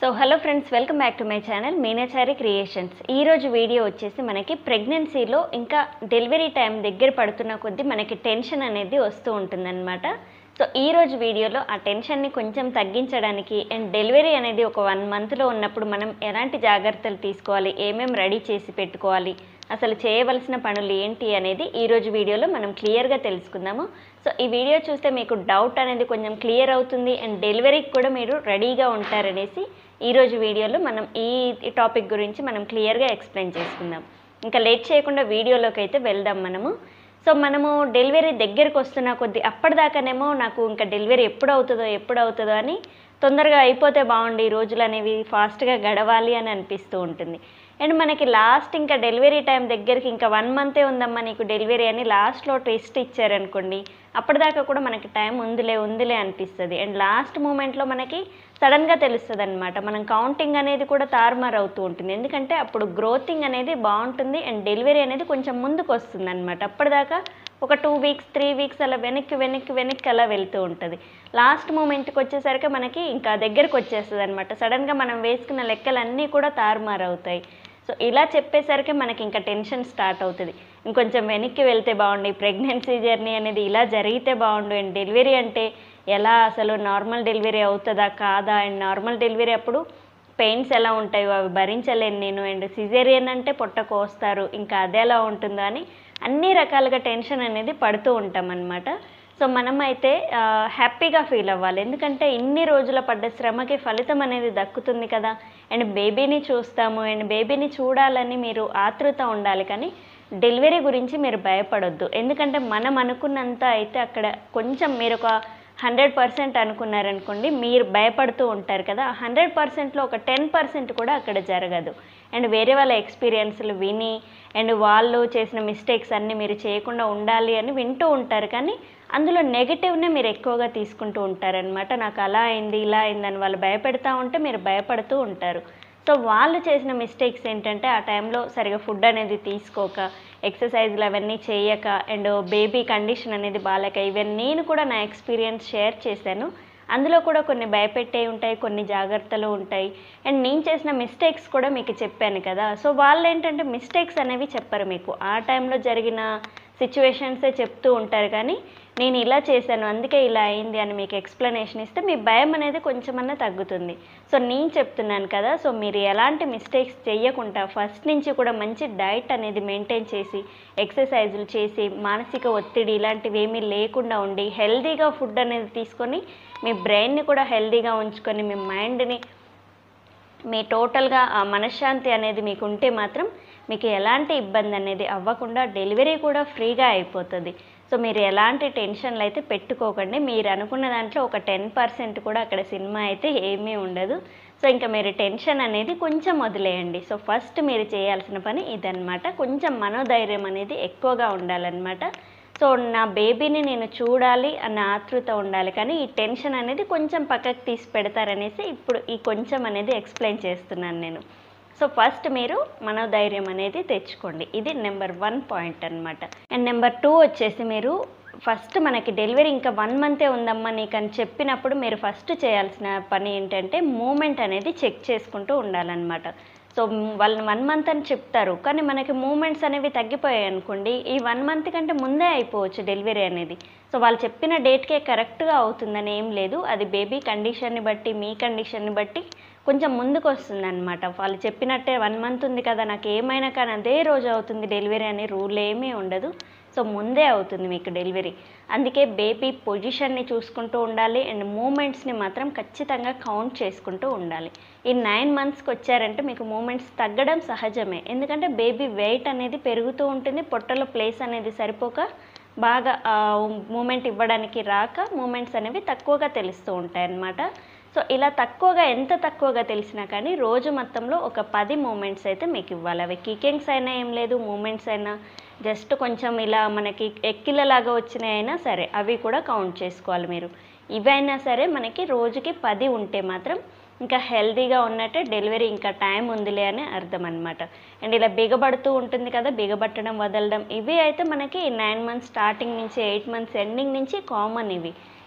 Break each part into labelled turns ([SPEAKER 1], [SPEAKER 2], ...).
[SPEAKER 1] so hello friends welcome back to my channel Meenachari creations ఈ రోజు video వచ్చేసి మనకి ప్రెగ్నెన్సీలో ఇంకా డెలివరీ టైం దగ్గర పడుతున్న కొద్దీ మనకి టెన్షన్ అనేది వస్తూ ఉంటుందన్నమాట సో ఈ రోజు వీడియోలో ఆ టెన్షన్ని కొంచెం తగ్గించడానికి అండ్ డెలివరీ అనేది ఒక వన్ మంత్లో ఉన్నప్పుడు మనం ఎలాంటి జాగ్రత్తలు తీసుకోవాలి ఏమేం రెడీ చేసి పెట్టుకోవాలి అసలు చేయవలసిన పనులు ఏంటి అనేది ఈ రోజు వీడియోలో మనం క్లియర్గా తెలుసుకుందాము సో ఈ వీడియో చూస్తే మీకు డౌట్ అనేది కొంచెం క్లియర్ అవుతుంది అండ్ డెలివరీకి కూడా మీరు రెడీగా ఉంటారనేసి ఈ రోజు వీడియోలో మనం ఈ టాపిక్ గురించి మనం క్లియర్గా ఎక్స్ప్లెయిన్ చేసుకుందాం ఇంకా లేట్ చేయకుండా వీడియోలోకి అయితే వెళ్దాం మనము సో మనము డెలివరీ దగ్గరికి వస్తున్న కొద్ది అప్పటిదాకానేమో నాకు ఇంకా డెలివరీ ఎప్పుడు అవుతుందో ఎప్పుడు అవుతుందో అని తొందరగా అయిపోతే బాగుండి ఈ రోజులు అనేవి ఫాస్ట్గా గడవాలి అని అనిపిస్తూ ఉంటుంది అండ్ మనకి లాస్ట్ ఇంకా డెలివరీ టైం దగ్గరికి ఇంకా వన్ మంతే ఉందమ్మా నీకు డెలివరీ అని లాస్ట్లో టెస్ట్ ఇచ్చారనుకోండి అప్పటిదాకా కూడా మనకి టైం ఉందిలే ఉందిలే అనిపిస్తుంది అండ్ లాస్ట్ మూమెంట్లో మనకి సడన్గా తెలుస్తుంది అనమాట మనం కౌంటింగ్ అనేది కూడా తారుమారు అవుతూ ఉంటుంది ఎందుకంటే అప్పుడు గ్రోతింగ్ అనేది బాగుంటుంది అండ్ డెలివరీ అనేది కొంచెం ముందుకు వస్తుంది అనమాట అప్పటిదాకా ఒక టూ వీక్స్ త్రీ వీక్స్ అలా వెనక్కి వెనక్కి వెనక్కి అలా వెళ్తూ ఉంటుంది లాస్ట్ మూమెంట్కి వచ్చేసరికి మనకి ఇంకా దగ్గరకు వచ్చేస్తుంది అనమాట సడన్గా మనం వేసుకున్న లెక్కలన్నీ కూడా తారుమారు అవుతాయి సో ఇలా చెప్పేసరికి మనకి ఇంకా టెన్షన్ స్టార్ట్ అవుతుంది ఇంకొంచెం వెనక్కి వెళ్తే బాగుండు ఈ ప్రెగ్నెన్సీ జర్నీ అనేది ఇలా జరిగితే బాగుండు అండ్ డెలివరీ అంటే ఎలా అసలు నార్మల్ డెలివరీ అవుతుందా కాదా అండ్ నార్మల్ డెలివరీ అప్పుడు పెయిన్స్ ఎలా ఉంటాయో అవి భరించలేను నేను అండ్ సిజేరియన్ అంటే పొట్ట కోస్తారు ఇంకా అది ఎలా ఉంటుందో అని అన్ని రకాలుగా టెన్షన్ అనేది పడుతూ ఉంటాం అనమాట సో మనం అయితే ఆ, హ్యాపీగా ఫీల్ అవ్వాలి ఎందుకంటే ఇన్ని రోజుల పడ్డ శ్రమకి ఫలితం అనేది దక్కుతుంది కదా అండ్ బేబీని చూస్తాము అండ్ బేబీని చూడాలని మీరు ఆతృత ఉండాలి కానీ డెలివరీ గురించి మీరు భయపడొద్దు ఎందుకంటే మనం అనుకున్నంత అయితే అక్కడ కొంచెం మీరు ఒక హండ్రెడ్ పర్సెంట్ అనుకున్నారనుకోండి మీరు భయపడుతూ ఉంటారు కదా హండ్రెడ్ పర్సెంట్లో ఒక టెన్ పర్సెంట్ కూడా అక్కడ జరగదు అండ్ వేరే వాళ్ళ ఎక్స్పీరియన్స్లు విని అండ్ వాళ్ళు చేసిన మిస్టేక్స్ అన్నీ మీరు చేయకుండా ఉండాలి అని వింటూ ఉంటారు కానీ అందులో నెగిటివ్నే మీరు ఎక్కువగా తీసుకుంటూ ఉంటారనమాట నాకు అలా అయింది ఇలా అయిందని వాళ్ళు భయపెడతా ఉంటే మీరు భయపడుతూ ఉంటారు సో వాళ్ళు చేసిన మిస్టేక్స్ ఏంటంటే ఆ టైంలో సరిగా ఫుడ్ అనేది తీసుకోక ఎక్సర్సైజ్లు అవన్నీ చేయక అండ్ బేబీ కండిషన్ అనేది బాగాలేక ఇవన్నీ నేను కూడా నా ఎక్స్పీరియన్స్ షేర్ చేశాను అందులో కూడా కొన్ని భయపెట్టే ఉంటాయి కొన్ని జాగ్రత్తలు ఉంటాయి అండ్ నేను చేసిన మిస్టేక్స్ కూడా మీకు చెప్పాను కదా సో వాళ్ళు ఏంటంటే మిస్టేక్స్ అనేవి చెప్పరు మీకు ఆ టైంలో జరిగిన సిచ్యువేషన్సే చెప్తూ ఉంటారు కానీ నేను ఇలా చేశాను అందుకే ఇలా అయింది అని మీకు ఎక్స్ప్లెనేషన్ ఇస్తే మీ భయం అనేది కొంచెమన్నా తగ్గుతుంది సో నేను చెప్తున్నాను కదా సో మీరు ఎలాంటి మిస్టేక్స్ చేయకుండా ఫస్ట్ నుంచి కూడా మంచి డైట్ అనేది మెయింటైన్ చేసి ఎక్సర్సైజులు చేసి మానసిక ఒత్తిడి ఇలాంటివి ఏమీ లేకుండా ఉండి హెల్తీగా ఫుడ్ అనేది తీసుకొని మీ బ్రెయిన్ని కూడా హెల్తీగా ఉంచుకొని మీ మైండ్ని మీ టోటల్గా ఆ మనశ్శాంతి అనేది మీకు ఉంటే మాత్రం మీకు ఎలాంటి ఇబ్బంది అనేది అవ్వకుండా డెలివరీ కూడా ఫ్రీగా అయిపోతుంది సో మీరు ఎలాంటి టెన్షన్లు అయితే పెట్టుకోకండి మీరు అనుకున్న దాంట్లో ఒక టెన్ పర్సెంట్ కూడా అక్కడ సినిమా అయితే ఏమీ ఉండదు సో ఇంకా మీరు టెన్షన్ అనేది కొంచెం వదిలేయండి సో ఫస్ట్ మీరు చేయాల్సిన పని ఇదన్నమాట కొంచెం మనోధైర్యం అనేది ఎక్కువగా ఉండాలన్నమాట సో నా బేబీని నేను చూడాలి అన్న ఆతృత ఉండాలి కానీ ఈ టెన్షన్ అనేది కొంచెం పక్కకు తీసి పెడతారనేసి ఇప్పుడు ఈ కొంచెం అనేది ఎక్స్ప్లెయిన్ చేస్తున్నాను నేను సో ఫస్ట్ మీరు మనోధైర్యం అనేది తెచ్చుకోండి ఇది నెంబర్ వన్ పాయింట్ అనమాట అండ్ నెంబర్ టూ వచ్చేసి మీరు ఫస్ట్ మనకి డెలివరీ ఇంకా వన్ మంతే ఉందమ్మా నీకు అని చెప్పినప్పుడు మీరు ఫస్ట్ చేయాల్సిన పని ఏంటంటే మూమెంట్ అనేది చెక్ చేసుకుంటూ ఉండాలన్నమాట సో వాళ్ళు వన్ మంత్ అని చెప్తారు కానీ మనకి మూమెంట్స్ అనేవి తగ్గిపోయాయి అనుకోండి ఈ వన్ మంత్ కంటే ముందే అయిపోవచ్చు డెలివరీ అనేది సో వాళ్ళు చెప్పిన డేట్కే కరెక్ట్గా అవుతుందని ఏం లేదు అది బేబీ కండిషన్ని బట్టి మీ కండిషన్ని బట్టి కొంచెం ముందుకు వస్తుంది అనమాట వాళ్ళు చెప్పినట్టే వన్ మంత్ ఉంది కదా నాకు ఏమైనా కానీ అదే రోజు అవుతుంది డెలివరీ అనే రూల్ ఏమీ ఉండదు సో ముందే అవుతుంది మీకు డెలివరీ అందుకే బేబీ పొజిషన్ని చూసుకుంటూ ఉండాలి అండ్ మూమెంట్స్ని మాత్రం ఖచ్చితంగా కౌంట్ చేసుకుంటూ ఉండాలి ఈ నైన్ మంత్స్కి వచ్చారంటే మీకు మూమెంట్స్ తగ్గడం సహజమే ఎందుకంటే బేబీ వెయిట్ అనేది పెరుగుతూ ఉంటుంది పొట్టలో ప్లేస్ అనేది సరిపోక బాగా మూమెంట్ ఇవ్వడానికి రాక మూమెంట్స్ అనేవి తక్కువగా తెలుస్తూ ఉంటాయి అన్నమాట సో ఇలా తక్కువగా ఎంత తక్కువగా తెలిసినా కానీ రోజు మొత్తంలో ఒక పది మూమెంట్స్ అయితే మీకు ఇవ్వాలి అవి కికింగ్స్ అయినా ఏం లేదు మూమెంట్స్ అయినా జస్ట్ కొంచెం ఇలా మనకి ఎక్కిలలాగా వచ్చినాయి అయినా సరే అవి కూడా కౌంట్ చేసుకోవాలి మీరు ఇవైనా సరే మనకి రోజుకి పది ఉంటే మాత్రం ఇంకా హెల్తీగా ఉన్నట్టే డెలివరీ ఇంకా టైం ఉందిలే అని అర్థం అనమాట అండ్ ఇలా బిగబడుతూ ఉంటుంది కదా బిగబట్టడం వదలడం ఇవి అయితే మనకి నైన్ మంత్స్ స్టార్టింగ్ నుంచి ఎయిట్ మంత్స్ ఎండింగ్ నుంచి కామన్ ఇవి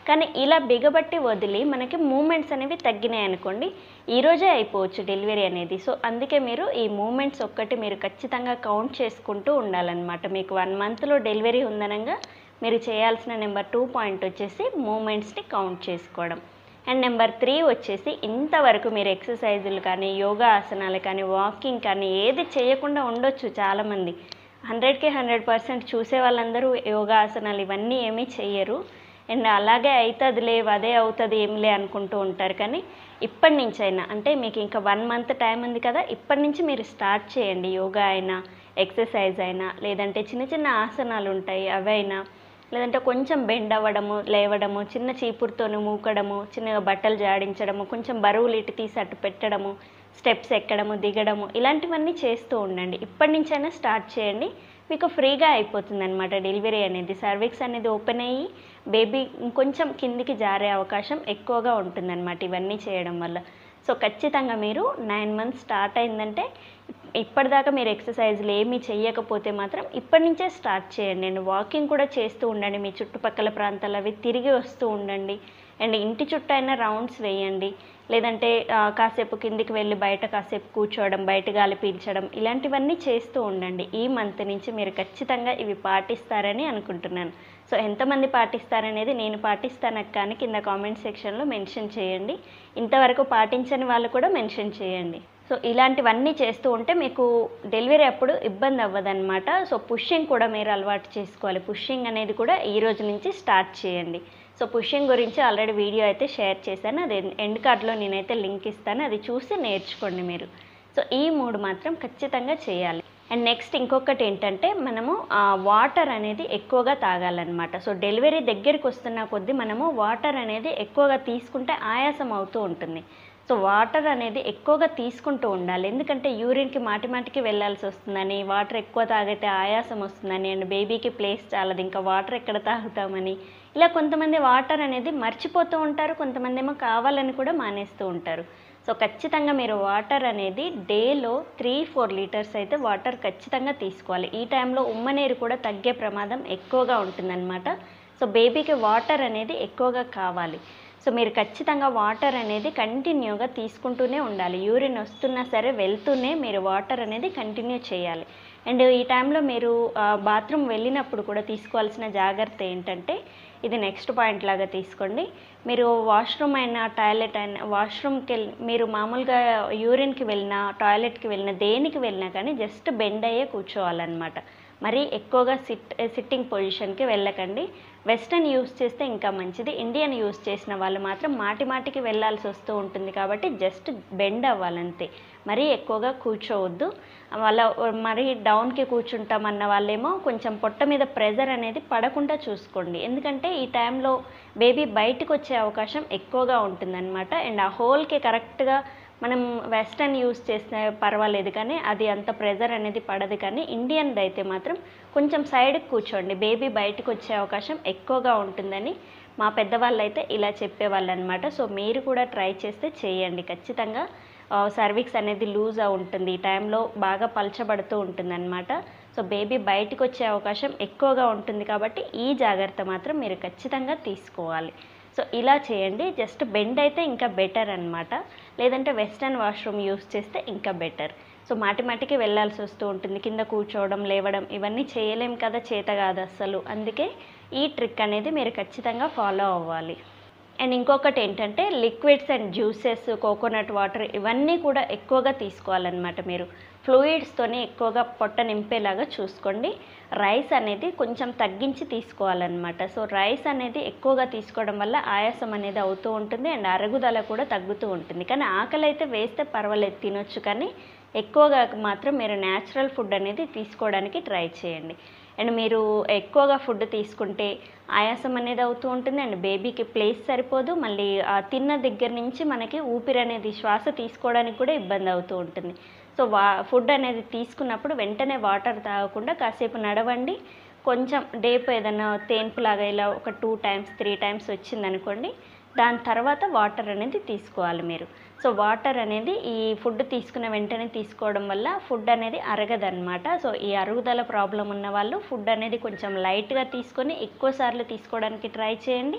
[SPEAKER 1] కానీ ఇలా బిగబట్టి వదిలి మనకి మూమెంట్స్ అనేవి తగ్గినాయి అనుకోండి ఈ రోజే అయిపోవచ్చు డెలివరీ అనేది సో అందుకే మీరు ఈ మూమెంట్స్ ఒక్కటి మీరు ఖచ్చితంగా కౌంట్ చేసుకుంటూ ఉండాలన్నమాట మీకు వన్ మంత్లో డెలివరీ ఉందనగా మీరు చేయాల్సిన నెంబర్ టూ పాయింట్ వచ్చేసి మూమెంట్స్ని కౌంట్ చేసుకోవడం అండ్ నెంబర్ త్రీ వచ్చేసి ఇంతవరకు మీరు ఎక్సర్సైజులు కానీ యోగా ఆసనాలు కానీ వాకింగ్ కానీ ఏది చేయకుండా ఉండొచ్చు చాలామంది హండ్రెడ్కి హండ్రెడ్ పర్సెంట్ చూసే వాళ్ళందరూ యోగా ఆసనాలు ఇవన్నీ ఏమీ చెయ్యరు అండ్ అలాగే అవుతుందిలే అదే అవుతుంది ఏంలే అనుకుంటూ ఉంటారు కానీ ఇప్పటి నుంచి అయినా అంటే మీకు ఇంకా వన్ మంత్ టైం ఉంది కదా ఇప్పటి నుంచి మీరు స్టార్ట్ చేయండి యోగా అయినా ఎక్సర్సైజ్ అయినా లేదంటే చిన్న చిన్న ఆసనాలు ఉంటాయి అవైనా లేదంటే కొంచెం బెండ్ అవ్వడము లేవడము చిన్న చీపురుతోని మూకడము చిన్నగా బట్టలు జాడించడము కొంచెం బరువులు ఇటు తీసి అటు పెట్టడము స్టెప్స్ ఎక్కడము దిగడము ఇలాంటివన్నీ చేస్తూ ఉండండి ఇప్పటి నుంచైనా స్టార్ట్ చేయండి మీకు ఫ్రీగా అయిపోతుంది అనమాట డెలివరీ అనేది సర్వీక్స్ అనేది ఓపెన్ అయ్యి బేబీ ఇంకొంచెం కిందికి జారే అవకాశం ఎక్కువగా ఉంటుందన్నమాట ఇవన్నీ చేయడం వల్ల సో ఖచ్చితంగా మీరు నైన్ మంత్స్ స్టార్ట్ అయిందంటే ఇప్పటిదాకా మీరు ఎక్సర్సైజ్లు ఏమీ చేయకపోతే మాత్రం ఇప్పటి నుంచే స్టార్ట్ చేయండి అండ్ వాకింగ్ కూడా చేస్తూ ఉండండి మీ చుట్టుపక్కల ప్రాంతాలు అవి తిరిగి వస్తూ ఉండండి అండ్ ఇంటి చుట్టూ అయినా రౌండ్స్ వేయండి లేదంటే ఆ, కాసేపు కిందికి వెళ్ళి బయట కాసేపు కూర్చోవడం బయట గాలి పీల్చడం ఇలాంటివన్నీ చేస్తూ ఉండండి ఈ మంత్ నుంచి మీరు ఖచ్చితంగా ఇవి పాటిస్తారని అనుకుంటున్నాను సో ఎంతమంది పాటిస్తారనేది నేను పాటిస్తాను అక్క అని కింద కామెంట్ సెక్షన్లో మెన్షన్ చేయండి ఇంతవరకు పాటించని వాళ్ళు కూడా మెన్షన్ చేయండి సో ఇలాంటివన్నీ చేస్తూ ఉంటే మీకు డెలివరీ అప్పుడు ఇబ్బంది అవ్వదన్నమాట సో పుషింగ్ కూడా మీరు అలవాటు చేసుకోవాలి పుషింగ్ అనేది కూడా ఈ రోజు నుంచి స్టార్ట్ చేయండి సో పుషింగ్ గురించి ఆల్రెడీ వీడియో అయితే షేర్ చేశాను అది ఎండ్ కార్డ్లో నేనైతే లింక్ ఇస్తాను అది చూసి నేర్చుకోండి మీరు సో ఈ మూడు మాత్రం ఖచ్చితంగా చేయాలి అండ్ నెక్స్ట్ ఇంకొకటి ఏంటంటే మనము వాటర్ అనేది ఎక్కువగా తాగాలన్నమాట సో డెలివరీ దగ్గరికి వస్తున్న కొద్దీ మనము వాటర్ అనేది ఎక్కువగా తీసుకుంటే ఆయాసం అవుతూ ఉంటుంది సో వాటర్ అనేది ఎక్కువగా తీసుకుంటూ ఉండాలి ఎందుకంటే యూరిన్కి మాటి మాటికి వెళ్ళాల్సి వస్తుందని వాటర్ ఎక్కువ తాగితే ఆయాసం వస్తుందని అండ్ బేబీకి ప్లేస్ చాలదు ఇంకా వాటర్ ఎక్కడ తాగుతామని ఇలా కొంతమంది వాటర్ అనేది మర్చిపోతూ ఉంటారు కొంతమంది ఏమో కావాలని కూడా మానేస్తూ ఉంటారు సో ఖచ్చితంగా మీరు వాటర్ అనేది డేలో త్రీ ఫోర్ లీటర్స్ అయితే వాటర్ ఖచ్చితంగా తీసుకోవాలి ఈ టైంలో ఉమ్మనీరు కూడా తగ్గే ప్రమాదం ఎక్కువగా ఉంటుందన్నమాట సో బేబీకి వాటర్ అనేది ఎక్కువగా కావాలి సో మీరు ఖచ్చితంగా వాటర్ అనేది కంటిన్యూగా తీసుకుంటూనే ఉండాలి యూరిన్ వస్తున్నా సరే వెళ్తూనే మీరు వాటర్ అనేది కంటిన్యూ చేయాలి అండ్ ఈ టైంలో మీరు బాత్రూమ్ వెళ్ళినప్పుడు కూడా తీసుకోవాల్సిన జాగ్రత్త ఏంటంటే ఇది నెక్స్ట్ పాయింట్ లాగా తీసుకోండి మీరు వాష్రూమ్ అయినా టాయిలెట్ అయినా వాష్రూమ్కి వెళ్ళి మీరు మామూలుగా యూరిన్కి వెళ్ళినా టాయిలెట్కి వెళ్ళినా దేనికి వెళ్ళినా కానీ జస్ట్ బెండ్ అయ్యే కూర్చోవాలన్నమాట మరీ ఎక్కువగా సిట్ సిట్టింగ్ పొజిషన్కి వెళ్ళకండి వెస్ట్రన్ యూస్ చేస్తే ఇంకా మంచిది ఇండియన్ యూస్ చేసిన వాళ్ళు మాత్రం మాటి మాటికి వెళ్ళాల్సి వస్తూ ఉంటుంది కాబట్టి జస్ట్ బెండ్ అవ్వాలంతే మరీ ఎక్కువగా కూర్చోవద్దు వాళ్ళ మరీ డౌన్కి కూర్చుంటామన్న వాళ్ళేమో కొంచెం పొట్ట మీద ప్రెజర్ అనేది పడకుండా చూసుకోండి ఎందుకంటే ఈ టైంలో బేబీ బయటకు వచ్చే అవకాశం ఎక్కువగా ఉంటుందన్నమాట అండ్ ఆ హోల్కి కరెక్ట్గా మనం వెస్టర్న్ యూస్ చేస్తే పర్వాలేదు కానీ అది అంత ప్రెజర్ అనేది పడదు కానీ ఇండియన్ అయితే మాత్రం కొంచెం సైడ్కి కూర్చోండి బేబీ బయటకు వచ్చే అవకాశం ఎక్కువగా ఉంటుందని మా పెద్దవాళ్ళు అయితే ఇలా చెప్పేవాళ్ళు అనమాట సో మీరు కూడా ట్రై చేస్తే చేయండి ఖచ్చితంగా సర్వీక్స్ అనేది లూజ్ ఉంటుంది ఈ టైంలో బాగా పలచబడుతూ ఉంటుంది సో బేబీ బయటకు వచ్చే అవకాశం ఎక్కువగా ఉంటుంది కాబట్టి ఈ జాగ్రత్త మాత్రం మీరు ఖచ్చితంగా తీసుకోవాలి సో ఇలా చేయండి జస్ట్ బెండ్ అయితే ఇంకా బెటర్ అన్నమాట లేదంటే వెస్టర్న్ వాష్రూమ్ యూస్ చేస్తే ఇంకా బెటర్ సో మాటి మాటికి వెళ్ళాల్సి వస్తూ ఉంటుంది కింద కూర్చోవడం లేవడం ఇవన్నీ చేయలేం కదా చేత కాదు అస్సలు అందుకే ఈ ట్రిక్ అనేది మీరు ఖచ్చితంగా ఫాలో అవ్వాలి అండ్ ఇంకొకటి ఏంటంటే liquids and juices coconut water ఇవన్నీ కూడా ఎక్కువగా తీసుకోవాలన్నమాట మీరు ఫ్లూయిడ్స్తోనే ఎక్కువగా పొట్ట నింపేలాగా చూసుకోండి రైస్ అనేది కొంచెం తగ్గించి తీసుకోవాలన్నమాట సో రైస్ అనేది ఎక్కువగా తీసుకోవడం వల్ల ఆయాసం అనేది అవుతూ ఉంటుంది అండ్ అరుగుదల కూడా తగ్గుతూ ఉంటుంది కానీ ఆకలి అయితే వేస్తే పర్వాలేదు తినొచ్చు కానీ ఎక్కువగా మాత్రం మీరు న్యాచురల్ ఫుడ్ అనేది తీసుకోవడానికి ట్రై చేయండి అండ్ మీరు ఎక్కువగా ఫుడ్ తీసుకుంటే ఆయాసం అనేది అవుతూ ఉంటుంది అండ్ బేబీకి ప్లేస్ సరిపోదు మళ్ళీ ఆ తిన్న దగ్గర నుంచి మనకి ఊపిరి అనేది శ్వాస తీసుకోవడానికి కూడా ఇబ్బంది అవుతూ ఉంటుంది సో వా ఫుడ్ అనేది తీసుకున్నప్పుడు వెంటనే వాటర్ తాగకుండా కాసేపు నడవండి కొంచెం డేపు ఏదైనా తేన్పులాగా ఇలా ఒక టూ టైమ్స్ త్రీ టైమ్స్ వచ్చిందనుకోండి దాని తర్వాత వాటర్ అనేది తీసుకోవాలి మీరు సో వాటర్ అనేది ఈ ఫుడ్ తీసుకున్న వెంటనే తీసుకోవడం వల్ల ఫుడ్ అనేది అరగదన్నమాట సో ఈ అరుగుదల ప్రాబ్లం ఉన్న వాళ్ళు ఫుడ్ అనేది కొంచెం లైట్గా తీసుకొని ఎక్కువ సార్లు తీసుకోవడానికి ట్రై చేయండి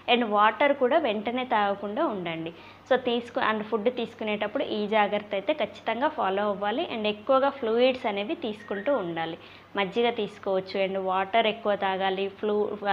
[SPEAKER 1] అండ్ వాటర్ కూడా వెంటనే తాగకుండా ఉండండి సో తీసుకు అండ్ ఫుడ్ తీసుకునేటప్పుడు ఈ జాగ్రత్త అయితే ఖచ్చితంగా ఫాలో అవ్వాలి అండ్ ఎక్కువగా ఫ్లూయిడ్స్ అనేవి తీసుకుంటూ ఉండాలి మజ్జిగ తీసుకోవచ్చు అండ్ వాటర్ ఎక్కువ తాగాలి ఫ్లూ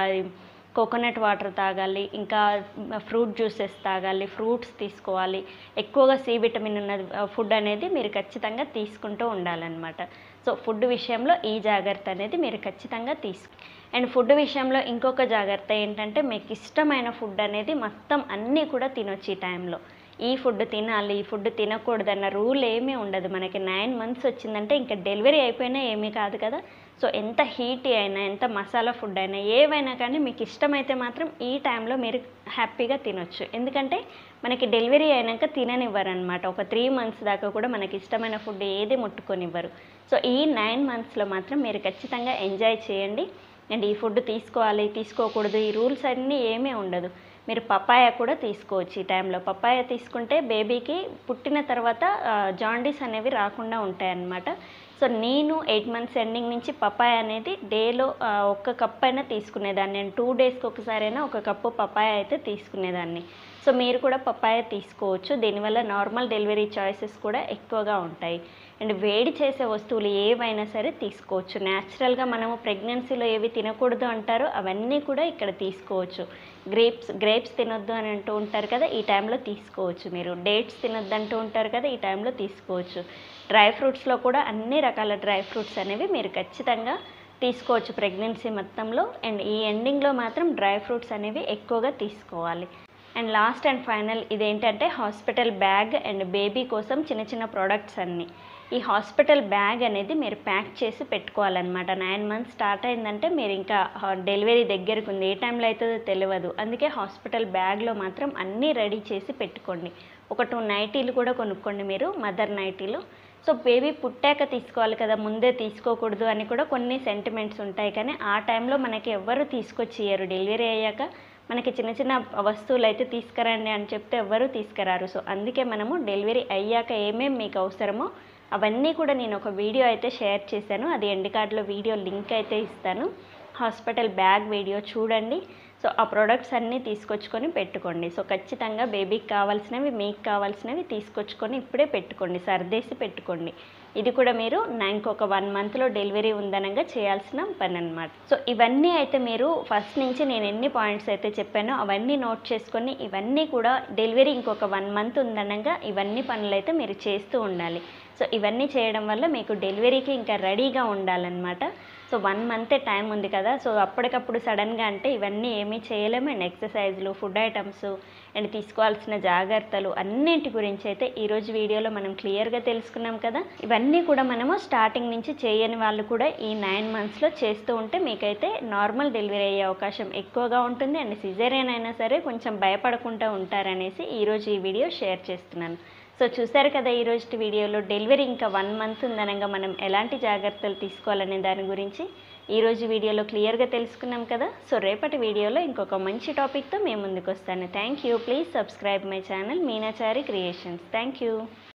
[SPEAKER 1] కోకోనట్ వాటర్ తాగాలి ఇంకా ఫ్రూట్ జ్యూసెస్ తాగాలి ఫ్రూట్స్ తీసుకోవాలి ఎక్కువగా సి విటమిన్ ఉన్న ఫుడ్ అనేది మీరు ఖచ్చితంగా తీసుకుంటూ ఉండాలన్నమాట సో ఫుడ్ విషయంలో ఈ జాగ్రత్త అనేది మీరు ఖచ్చితంగా తీసుకు అండ్ ఫుడ్ విషయంలో ఇంకొక జాగ్రత్త ఏంటంటే మీకు ఇష్టమైన ఫుడ్ అనేది మొత్తం అన్నీ కూడా తినొచ్చు ఈ టైంలో ఈ ఫుడ్ తినాలి ఈ ఫుడ్ తినకూడదన్న రూల్ ఏమీ ఉండదు మనకి నైన్ మంత్స్ వచ్చిందంటే ఇంకా డెలివరీ అయిపోయినా ఏమీ కాదు కదా సో ఎంత హీటీ అయినా ఎంత మసాలా ఫుడ్ అయినా ఏవైనా కానీ మీకు ఇష్టమైతే మాత్రం ఈ టైంలో మీరు హ్యాపీగా తినొచ్చు ఎందుకంటే మనకి డెలివరీ అయినాక తిననివ్వరు అనమాట ఒక త్రీ మంత్స్ దాకా కూడా మనకి ఇష్టమైన ఫుడ్ ఏది ముట్టుకొనివ్వరు సో ఈ నైన్ మంత్స్లో మాత్రం మీరు ఖచ్చితంగా ఎంజాయ్ చేయండి అండ్ ఈ ఫుడ్ తీసుకోవాలి తీసుకోకూడదు ఈ రూల్స్ అన్నీ ఏమీ ఉండదు మీరు పపాయ కూడా తీసుకోవచ్చు ఈ టైంలో పపాయ తీసుకుంటే బేబీకి పుట్టిన తర్వాత జాండీస్ అనేవి రాకుండా ఉంటాయన్నమాట సో నేను ఎయిట్ మంత్స్ ఎండింగ్ నుంచి పపాయ అనేది డేలో ఒక్క కప్ అయినా తీసుకునేదాన్ని నేను టూ డేస్కి ఒకసారైనా ఒక కప్పు పపాయ అయితే తీసుకునేదాన్ని సో మీరు కూడా పపాయ తీసుకోవచ్చు దీనివల్ల నార్మల్ డెలివరీ చాయిసెస్ కూడా ఎక్కువగా ఉంటాయి అండ్ వేడి చేసే వస్తువులు ఏవైనా సరే తీసుకోవచ్చు న్యాచురల్గా మనము ప్రెగ్నెన్సీలో ఏవి తినకూడదు అంటారో అవన్నీ కూడా ఇక్కడ తీసుకోవచ్చు గ్రేప్స్ గ్రేప్స్ తినొద్దు అని అంటూ ఉంటారు కదా ఈ టైంలో తీసుకోవచ్చు మీరు డేట్స్ తినొద్దు అంటూ ఉంటారు కదా ఈ టైంలో తీసుకోవచ్చు డ్రై ఫ్రూట్స్లో కూడా అన్ని రకాల డ్రై ఫ్రూట్స్ అనేవి మీరు ఖచ్చితంగా తీసుకోవచ్చు ప్రెగ్నెన్సీ మొత్తంలో అండ్ ఈ ఎండింగ్లో మాత్రం డ్రై ఫ్రూట్స్ అనేవి ఎక్కువగా తీసుకోవాలి అండ్ లాస్ట్ అండ్ ఫైనల్ ఇదేంటంటే హాస్పిటల్ బ్యాగ్ అండ్ బేబీ కోసం చిన్న చిన్న ప్రోడక్ట్స్ అన్నీ ఈ హాస్పిటల్ బ్యాగ్ అనేది మీరు ప్యాక్ చేసి పెట్టుకోవాలన్నమాట నైన్ మంత్స్ స్టార్ట్ అయిందంటే మీరు ఇంకా డెలివరీ దగ్గరకు ఉంది ఏ టైంలో అవుతుందో తెలియదు అందుకే హాస్పిటల్ బ్యాగ్లో మాత్రం అన్నీ రెడీ చేసి పెట్టుకోండి ఒక టూ నైటీలు కూడా కొనుక్కోండి మీరు మదర్ నైటీలు సో బేబీ పుట్టాక తీసుకోవాలి కదా ముందే తీసుకోకూడదు అని కూడా కొన్ని సెంటిమెంట్స్ ఉంటాయి కానీ ఆ టైంలో మనకి ఎవ్వరు తీసుకొచ్చి ఇయ్యరు డెలివరీ అయ్యాక మనకి చిన్న చిన్న వస్తువులు అయితే తీసుకురండి అని చెప్తే ఎవ్వరూ తీసుకురారు సో అందుకే మనము డెలివరీ అయ్యాక ఏమేమి మీకు అవసరమో అవన్నీ కూడా నేను ఒక వీడియో అయితే షేర్ చేశాను అది ఎండ్ కార్డ్లో వీడియో లింక్ అయితే ఇస్తాను హాస్పిటల్ బ్యాగ్ వీడియో చూడండి సో ఆ ప్రోడక్ట్స్ అన్నీ తీసుకొచ్చుకొని పెట్టుకోండి సో ఖచ్చితంగా బేబీకి కావాల్సినవి మీకు కావాల్సినవి తీసుకొచ్చుకొని ఇప్పుడే పెట్టుకోండి సర్దేసి పెట్టుకోండి ఇది కూడా మీరు నా ఇంకొక వన్ మంత్లో డెలివరీ ఉందనగా చేయాల్సిన పని అనమాట సో ఇవన్నీ అయితే మీరు ఫస్ట్ నుంచి నేను ఎన్ని పాయింట్స్ అయితే చెప్పానో అవన్నీ నోట్ చేసుకొని ఇవన్నీ కూడా డెలివరీ ఇంకొక వన్ మంత్ ఉందనగా ఇవన్నీ పనులు అయితే మీరు చేస్తూ ఉండాలి సో ఇవన్నీ చేయడం వల్ల మీకు డెలివరీకి ఇంకా రెడీగా ఉండాలన్నమాట సో వన్ మంతే టైం ఉంది కదా సో అప్పటికప్పుడు సడన్గా అంటే ఇవన్నీ ఏమీ చేయలేము అండ్ ఎక్సర్సైజ్లు ఫుడ్ ఐటమ్స్ అండ్ తీసుకోవాల్సిన జాగ్రత్తలు అన్నింటి గురించి అయితే ఈరోజు వీడియోలో మనం క్లియర్గా తెలుసుకున్నాం కదా ఇవన్నీ కూడా మనము స్టార్టింగ్ నుంచి చేయని వాళ్ళు కూడా ఈ నైన్ మంత్స్లో చేస్తూ ఉంటే మీకైతే నార్మల్ డెలివరీ అయ్యే అవకాశం ఎక్కువగా ఉంటుంది అండ్ సిజేరియన్ అయినా సరే కొంచెం భయపడకుండా ఉంటారనేసి ఈరోజు ఈ వీడియో షేర్ చేస్తున్నాను సో చూసారు కదా ఈ రోజు వీడియోలో డెలివరీ ఇంకా వన్ మంత్ ఉందనగా మనం ఎలాంటి జాగ్రత్తలు తీసుకోవాలనే దాని గురించి ఈరోజు వీడియోలో క్లియర్గా తెలుసుకున్నాం కదా సో రేపటి వీడియోలో ఇంకొక మంచి టాపిక్తో మేము ముందుకు వస్తాను thank you please subscribe my channel Meenachari creations thank you